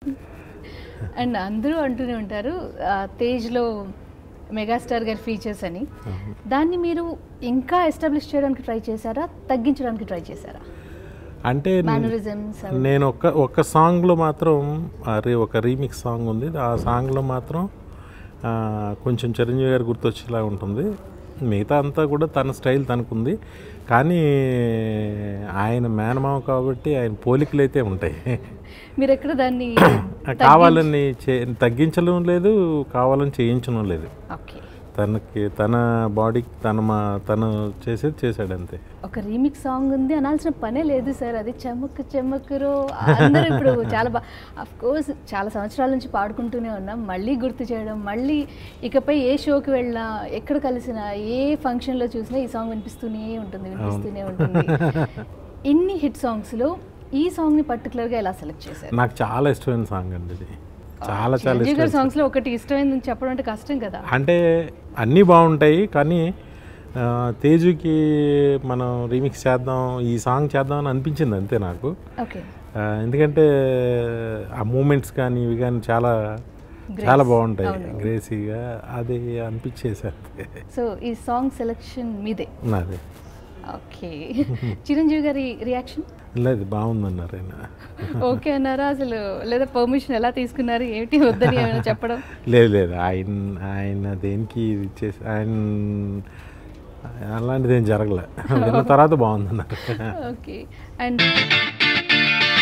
and అందరూ అంటూనే ఉంటారు ఆ, తేజ్లో మెగాస్టార్ గారి ఫీచర్స్ అని దాన్ని మీరు ఇంకా ఎస్టాబ్లిష్ చేయడానికి ట్రై చేశారా తగ్గించడానికి ట్రై చేశారా అంటే నే- మేనరిజమ్స్ నేను ఒక్క ఒక్క సాంగ్లో మాత్రం అరే ఒక రీమిక్స్ సాంగ్ ఉంది ఆ సాంగ్లో మాత్రం ఆ, కొంచెం చిరంజీవి గారు గుర్తొచ్చేలా ఉంటుంది మిగతా అంతా కూడా తన స్టైల్ తనకుంది కానీ ఆయన మేనమామ కాబట్టి ఆయన పోలికలు అయితే ఉంటాయి మీరు ఎక్కడ దాన్ని కావాలని చే తగ్గించడం లేదు కావాలని చేయించడం లేదు ఓకే తనకి తన బాడీకి తన మా తను చేసేది చేశాడు అంతే ఒక రీమిక్స్ సాంగ్ ఉంది అనాల్సిన పనే లేదు సార్ అది చెమ్మక్ చెమ్మక్కురో అందరూ ఇప్పుడు చాలా బా అఫ్ కోర్స్ చాలా సంవత్సరాల నుంచి పాడుకుంటూనే ఉన్నాం మళ్ళీ గుర్తు చేయడం మళ్ళీ ఇకపై ఏ షోకి వెళ్ళినా ఎక్కడ కలిసినా ఏ ఫంక్షన్లో చూసినా ఈ సాంగ్ వినిపిస్తూనే ఉంటుంది వినిపిస్తూనే ఉంటుంది ఇన్ని హిట్ సాంగ్స్లో ఈ సాంగ్ని పర్టికులర్గా ఎలా సెలెక్ట్ చేశారు నాకు చాలా ఇష్టమైన సాంగ్ అండి ఇది చాలా చాలా చిరంజీవి గారి ఇష్టం సాంగ్స్లో ఒకటి ఇష్టమైందని చెప్పడం అంటే కష్టం కదా అంటే అన్నీ బాగుంటాయి కానీ ఆ, తేజుకి మనం రీమిక్స్ చేద్దాం ఈ సాంగ్ చేద్దాం అని అనిపించింది అంతే నాకు ఓకే ఆ, ఎందుకంటే ఆ మూమెంట్స్ కానీ ఇవి కానీ చాలా చాలా బాగుంటాయి గ్రేసీగా అది అనిపించేసి అంతే సో ఈ సాంగ్ సెలెక్షన్ మీదే నాది ఓకే చిరంజీవి గారి రియాక్షన్ లేదు బాగుందన్నారు ఆయన ఓకే అన్నారా అసలు లేదా పర్మిషన్ ఎలా తీసుకున్నారు ఏమిటి వద్దని ఏమైనా చెప్పడం లేదు లేదు ఆయన ఆయన దేనికి ఇది చేసి ఆయన అలాంటిది ఏం జరగలే విన్న తర్వాత బాగుందన్నారు ఓకే అండ్